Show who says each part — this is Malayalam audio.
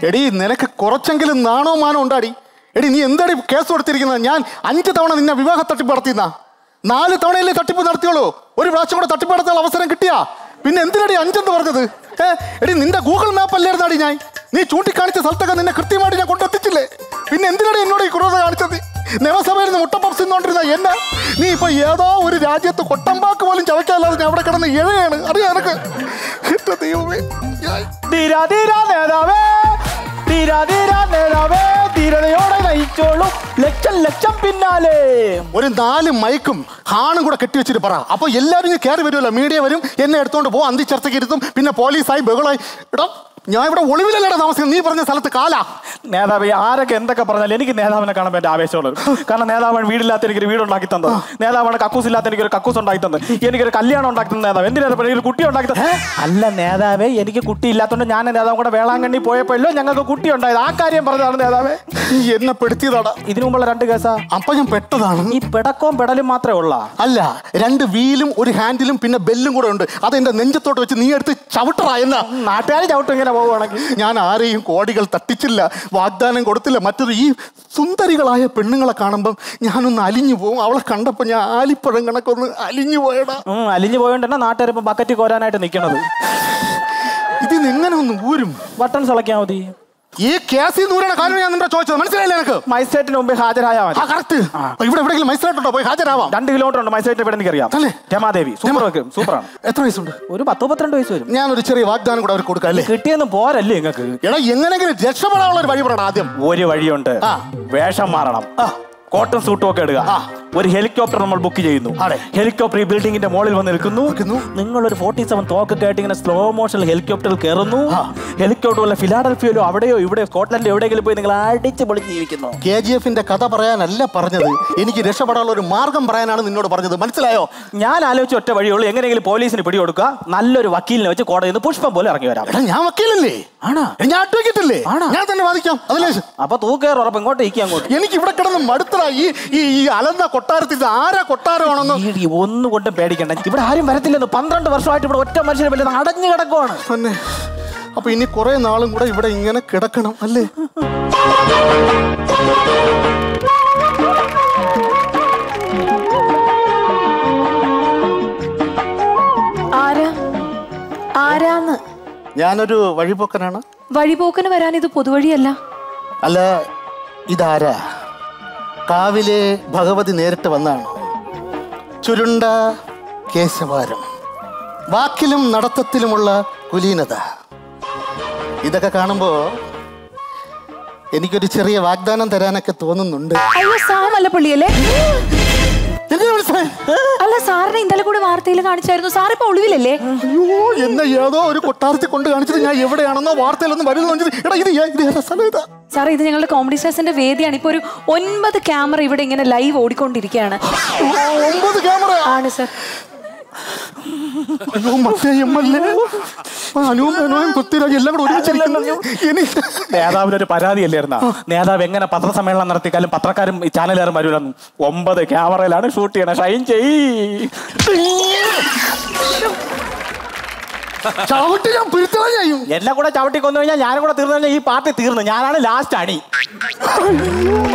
Speaker 1: എടി നിനക്ക് കുറച്ചെങ്കിലും നാണോ മാനോ ഉണ്ടാടി എടി നീ എന്താടി കേസ് കൊടുത്തിരിക്കുന്നത് ഞാൻ അഞ്ച് തവണ നിന്നെ വിവാഹ തട്ടിപ്പ് നടത്തിയെന്ന നാല് തവണയല്ലേ തട്ടിപ്പ് നടത്തിയോളൂ ഒരു പ്രാവശ്യം കൂടെ തട്ടിപ്പ് നടത്താൻ അവസരം കിട്ടിയാ പിന്നെ എന്തിനടി അഞ്ചെന്ന് പറഞ്ഞത് ഏ എടി നിന്റെ ഗൂഗിൾ മാപ്പ് അല്ലായിരുന്നാടി ഞാൻ നീ ചൂണ്ടിക്കാണിച്ച സ്ഥലത്തൊക്കെ നിന്നെ കൃത്യമായിട്ട് ഞാൻ കൊണ്ടെത്തിച്ചില്ലേ പിന്നെ എന്തിനാടി എന്നോട് ഈ ക്രൂരത കാണിച്ചത് നിയമസഭയിൽ നിന്ന് മുട്ടപ്പപ്സ് തിന്നോണ്ടിരുന്ന എന്നെ നീ ഇപ്പൊ ഏതോ ഒരു രാജ്യത്ത് കൊട്ടമ്പാക്ക് പോലും ചവയ്ക്കാല്ലാതെ ഞാൻ അവിടെ കിടന്ന് ഇഴയാണ് അറിയാം എനക്ക് എന്റെ ദൈവമേ ഞാൻ
Speaker 2: ധീര ധീര നേതാവേ ധീര ധീര നേതാവേ ധീരതയോടെ നയിച്ചോളൂ ലക്ഷം ലക്ഷം പിന്നാലെ
Speaker 1: ഒരു നാല് മൈക്കും ഹാണും കൂടെ കെട്ടിവെച്ചിട്ട് പറ അപ്പൊ എല്ലാവരും ഇങ്ങ് കയറി വരുമല്ലോ മീഡിയ വരും എന്നെ എടുത്തോണ്ട് പോകും അന്തിച്ചർച്ചയ്ക്ക് ഇരുത്തും പിന്നെ പോലീസായി ബഹളായി എടാ ഞാൻ ഇവിടെ ഒളിവിലല്ലേടാ താമസിക്കുന്നത് നീ പറഞ്ഞ സ്ഥലത്ത് കാലാ
Speaker 2: നേതാവ് ആരൊക്കെ എന്തൊക്കെ പറഞ്ഞാലും എനിക്ക് നേതാവിനെ കാണാൻ പറ്റിയ ആവേശമുള്ളത് കാരണം നേതാവാണ് വീടില്ലാത്ത എനിക്കൊരു വീട് ഉണ്ടാക്കി തന്നത് നേതാവാണ് കക്കൂസ് ഇല്ലാത്ത എനിക്കൊരു കക്കൂസ് ഉണ്ടാക്കി തന്നത് എനിക്കൊരു കല്യാണം ഉണ്ടാക്കി തന്ന നേതാവ് എന്തിനാ ഒരു കുട്ടി ഉണ്ടാക്കി തന്നത് അല്ല നേതാവേ എനിക്ക് കുട്ടി ഇല്ലാത്തതുകൊണ്ട് ഞാൻ നേതാവും കൂടെ വേളാങ്കണ്ണി പോയപ്പോഴല്ലോ ഞങ്ങൾക്ക് കുട്ടി ഉണ്ടായത് ആ കാര്യം പറഞ്ഞതാണ് നേതാവേ
Speaker 1: നീ എന്നെ പെടുത്തിയതാടാ
Speaker 2: ഇതിനു മുമ്പുള്ള രണ്ട് കേസാ
Speaker 1: അപ്പൊ ഞാൻ പെട്ടതാണ്
Speaker 2: ഈ പിടക്കവും പെടലും മാത്രമേ ഉള്ള
Speaker 1: അല്ല രണ്ട് വീലും ഒരു ഹാൻഡിലും പിന്നെ ബെല്ലും കൂടെ ഉണ്ട് അത് എന്റെ നെഞ്ചത്തോട്ട് വെച്ച് നീ എടുത്ത് ചവിട്ടറാ എന്നാ
Speaker 2: നാട്ടുകാർ ചവിട്ടും ഇങ്ങനെ പോവുകയാണെങ്കിൽ
Speaker 1: ഞാൻ ആരെയും കോടികൾ തട്ടിച്ചില്ല വാഗ്ദാനം കൊടുത്തില്ല മറ്റൊരു ഈ സുന്ദരികളായ പെണ്ണുങ്ങളെ കാണുമ്പം ഞാനൊന്ന് അലിഞ്ഞു പോകും അവളെ കണ്ടപ്പോൾ ഞാൻ ആലിപ്പഴം കണക്കൊന്ന് അലിഞ്ഞു പോയടാ
Speaker 2: ഉം, അലിഞ്ഞു പോയോണ്ട് തന്നെ നാട്ടുകാർ ഇപ്പൊ ബക്കറ്റ് കോരാനായിട്ട് നിൽക്കണത്
Speaker 1: ഇതിന് എങ്ങനെ ഒന്ന് ഊരും
Speaker 2: ബട്ടൺ ഇളക്കിയാൽ മതി
Speaker 1: ഈ കേസിൽ നൂരണ കാര്യം ഞാൻ നിന്റെ ചോദിച്ചത് മനസ്സിലായില്ല എനിക്ക്
Speaker 2: മജിസ്ട്രേറ്റിന് മുമ്പ് ഹാജരായാൽ മതി
Speaker 1: ആ കറക്റ്റ് ഇവിടെ എവിടെയെങ്കിലും മൈസൂരായിട്ടുണ്ടോ പോയി ഹാജരാവാം
Speaker 2: രണ്ട് കിലോമീറ്റർ ഉണ്ട് മജിസ്ട്രേറ്റ് ഇവിടെ എനിക്കറിയാം
Speaker 1: അല്ലേ?
Speaker 2: രമാദേവി സൂപ്പർ വെക്കും സൂപ്പറാണ്
Speaker 1: എത്ര വയസ്സുണ്ട്
Speaker 2: ഒരു പത്ത് മുപ്പത്തിരണ്ട് വയസ്സ് വരും
Speaker 1: ഞാനൊരു ചെറിയ വാഗ്ദാനം കൂടെ അവർക്ക് കൊടുക്കാം അല്ലേ
Speaker 2: കിട്ടിയെന്ന് പോരല്ലേ നിങ്ങൾക്ക്
Speaker 1: എടാ എങ്ങനെങ്കിലും രക്ഷപ്പെടാനുള്ള ഒരു വഴി പറയണം ആദ്യം
Speaker 2: ഒരു വഴിയുണ്ട്
Speaker 1: ആ.
Speaker 2: വേഷം മാറണം കോട്ടൺ സൂട്ടും ഒക്കെ ഇടുക
Speaker 1: ആ.
Speaker 2: ഒരു ഹെലികോപ്റ്റർ നമ്മൾ ബുക്ക് ചെയ്യുന്നു
Speaker 1: അതെ.
Speaker 2: ഹെലികോപ്റ്റർ ഈ ബിൽഡിങ്ങിന്റെ മുകളിൽ വന്ന് നിൽക്കുന്നു
Speaker 1: നിൽക്കുന്നു.
Speaker 2: നിങ്ങൾ ഒരു ഫോർട്ടി സെവൻ തോക്കൊക്കെ ആയിട്ട് ഇങ്ങനെ സ്ലോ മോഷനിൽ ഹെലികോപ്റ്ററിൽ കയറുന്നു ഹെലികോപ്റ്റർ വല്ല ഫിലാഡൽഫിയയിലോ അവിടെയോ ഇവിടെ സ്കോട്ട്ലൻഡിൽ എവിടെയെങ്കിലും പോയി നിങ്ങൾ അടിച്ച് പൊളിച്ച് ജീവിക്കുന്നു
Speaker 1: കെ ജി എഫിന്റെ കഥ പറയാനല്ല പറഞ്ഞത് എനിക്ക് രക്ഷപ്പെടാനുള്ള ഒരു മാർഗം പറയാനാണ് നിന്നോട് പറഞ്ഞത് മനസ്സിലായോ
Speaker 2: ഞാൻ ആലോചിച്ച ഒറ്റ വഴിയുള്ളൂ എങ്ങനെയെങ്കിലും പോലീസിന് പിടികൊടുക്കുക നല്ലൊരു വക്കീലിനെ വെച്ച് കോടതിയിൽ നിന്ന് പുഷ്പം പോലെ ഇറങ്ങി വരാം
Speaker 1: എടാ ഞാൻ വക്കീലല്ലേ
Speaker 2: ആണാ
Speaker 1: എടാ, ഞാൻ അഡ്വക്കേറ്റ് അല്ലേ
Speaker 2: ആണോ?
Speaker 1: ഞാൻ തന്നെ വാദിക്കാം അതല്ലേ
Speaker 2: അപ്പൊ തൂക്കേറ് ഉറപ്പ് ഇങ്ങോട്ട് ഇരിക്കുക അങ്ങോട്ട്
Speaker 1: എനിക്ക് ഇവിടെ കിടന്ന് മടുത്തടാ ഈ ഈ ഈ അലന്ന കൊട്ടാരത്തിൽ ഇത് ആരാ കൊട്ടാരമാണെന്ന്
Speaker 2: ഈ ഒന്നും കൊണ്ടും പേടിക്കണ്ട ഇവിടെ ആരും വരത്തില്ലെന്ന് പന്ത്രണ്ട് വർഷമായിട്ട് ഇവിടെ ഒറ്റ മനുഷ്യനെ പറ്റുന്ന അടഞ്ഞു കിടക്കുവാണ്
Speaker 1: തന്നെ അപ്പൊ ഇനി കുറെ നാളും കൂടെ ഇവിടെ ഇങ്ങനെ കിടക്കണം അല്ലേ
Speaker 3: ആരാ ആരാന്ന്
Speaker 1: ഞാനൊരു വഴിപോക്കനാണ്
Speaker 3: വഴിപോക്കന് വരാൻ ഇത് പൊതുവഴിയല്ല
Speaker 1: അല്ല ഇതാരാ കാവിലെ ഭഗവതി നേരിട്ട് വന്നാണ് ചുരുണ്ട കേശവാരം വാക്കിലും നടത്തത്തിലുമുള്ള കുലീനത ഇതൊക്കെ കാണുമ്പോ എനിക്കൊരു ചെറിയ വാഗ്ദാനം തരാനൊക്കെ തോന്നുന്നുണ്ട്
Speaker 3: അയ്യോ സാമല്ല പുള്ളിയല്ലേ
Speaker 1: എന്നെ മനസ്സിലായി
Speaker 3: അല്ല സാറിനെ ഇന്നലെ കൂടെ വാർത്തയിൽ കാണിച്ചായിരുന്നു സാർ ഇപ്പൊ ഒളിവിലല്ലേ
Speaker 1: അയ്യോ എന്നെ ഏതോ ഒരു കൊട്ടാരത്തിൽ കൊണ്ട് കാണിച്ചിട്ട് ഞാൻ എവിടെയാണെന്നോ വാർത്തയിലൊന്നും വരുന്നു എടാ ഇത് ഏ- ഇത് ഏതാ സ്ഥലം ഇതാ
Speaker 3: സാർ ഇത് ഞങ്ങളുടെ കോമഡി സ്റ്റാർസിന്റെ വേദിയാണ് ഇപ്പൊ ഒരു ഒൻപത് ക്യാമറ ഇവിടെ ഇങ്ങനെ ലൈവ് ഓടിക്കൊണ്ടിരിക്കുകയാണ്
Speaker 1: ഒമ്പത് ക്യാമറ
Speaker 3: ആണ് സാർ
Speaker 1: അയ്യോ മറ്റേ എം എൽ എ അനുവും അനുവും പൃഥ്വിരാജ് എല്ലാം കൂടെ ഒരുമിച്ചിരിക്കുന്നു ഇനി
Speaker 2: നേതാവിന് ഒരു പരാതിയല്ലായിരുന്ന നേതാവ് എങ്ങനെ പത്രസമ്മേളനം നടത്തിക്കാലും പത്രക്കാരും ഈ ചാനലുകാരും വരൂലെന്ന് ഒമ്പത് ക്യാമറയിലാണ് ഷൂട്ട് ചെയ്യണത് ഷൈൻ ചെയ്
Speaker 1: ചവിട്ടി ഞാൻ പിടിച്ചതാ ചെയ്യും
Speaker 2: എന്നെ കൂടെ ചവിട്ടി കൊന്നു കഴിഞ്ഞാൽ ഞാനും കൂടെ തീർന്നു കഴിഞ്ഞാൽ ഈ പാർട്ടി തീർന്നു ഞാനാണ് ലാസ്റ്റ് അണി